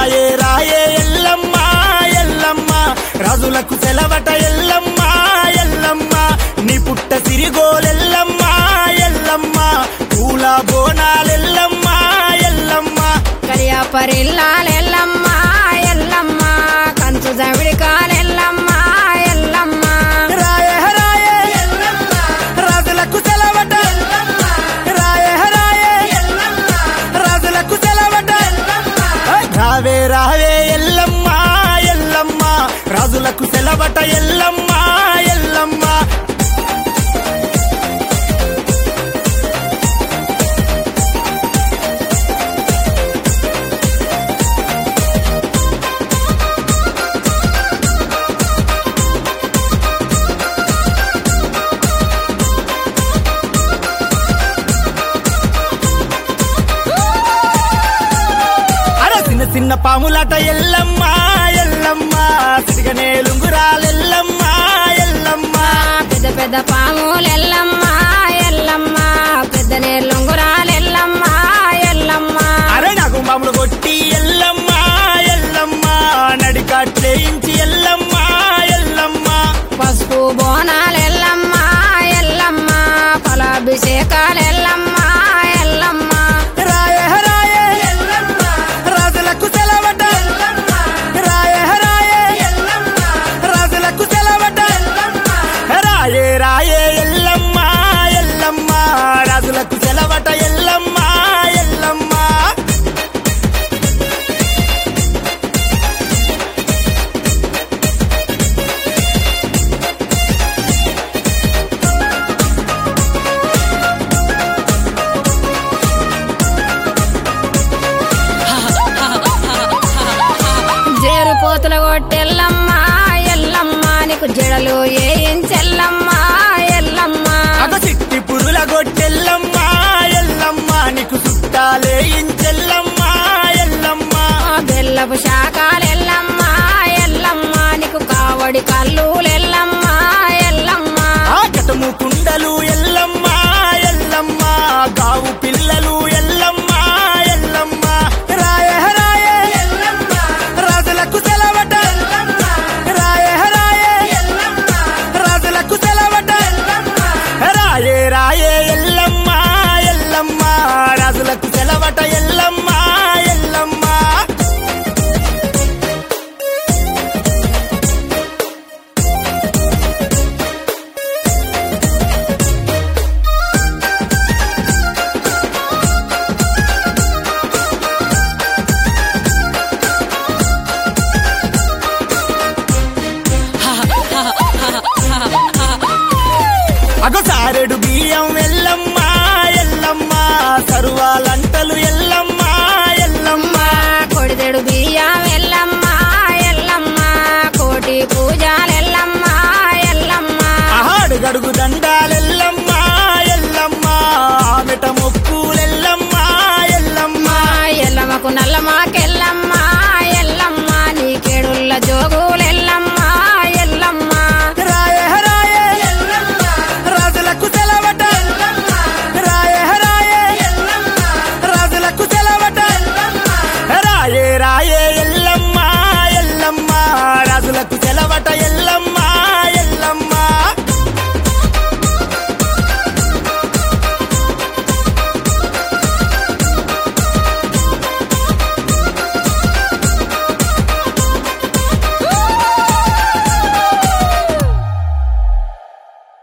రాయే రాయే ఎల్లమ్మ ఎల్లమ్మ రాజులకు సెలవట ఎల్లమ్మ ఎల్లమ్మ నీ పుట్ట సిరిగోలెల్లమ్మ ఎల్లమ్మ పూల బోనాలెల్లమ్మ ఎల్లమ్మ కరియాపరిల్లాలెల్లమ్మ ఎల్లమ్మ కంచు జవిడికాలెల్లమ్మ ఎల్లమ్మ రాయే రాయే రాజులకు సెలవట రాయే రాయే రాజులకు సెలవట రావే రావే ఎల్లమ్మ ఎల్లమ్మ రాజులకు సెలవట ఎల్లమ్మ ఎల్లమ్మ అర చిన్న చిన్న పాములాట ఎల్లమ్మ ఎల్లమ్మ సిరిగనే లుంగురాలెల్లమ్మ ఎల్లమ్మ పెద్ద పెద్ద పాములెల్లమ్మ ఎల్లమ్మ పెద్ద నేర్లొంగురాలెల్లమ్మ ఎల్లమ్మ అరే నాకు మామూలు కొట్టి ఎల్లమ్మ ఎల్లమ్మ నడికట్లేయించి ఎల్లమ్మ ఎల్లమ్మ పసుపు బోనాలెల్లమ్మ ఎల్లమ్మ ఫలాభిషేకాలెల్లమ్మ ఎల్లమ్మ రాయే రాయే రాజులకు సెలవట రాయే రాయే రాజులకు సెలవట రాయే రాయే ఎల్లమ్మ ఎల్లమ్మ రాజులకు సెలవట ఎల్లమ్మ ఎల్లమ్మ జేరు పోతుల కొట్టెల్లమ్మ ఎల్లమ్మ నీకు జడలు ఏయించెల్లమ్మ ఎల్లమ్మ అగ సిట్టి పురుల గొట్టెల్లమ్మ ఎల్లమ్మ నీకు చుట్టాలే ఇంచెల్లమ్మ ఎల్లమ్మ బెల్లపు శాఖలెల్లమ్మ ఎల్లమ్మ నీకు కావడి కళ్ళు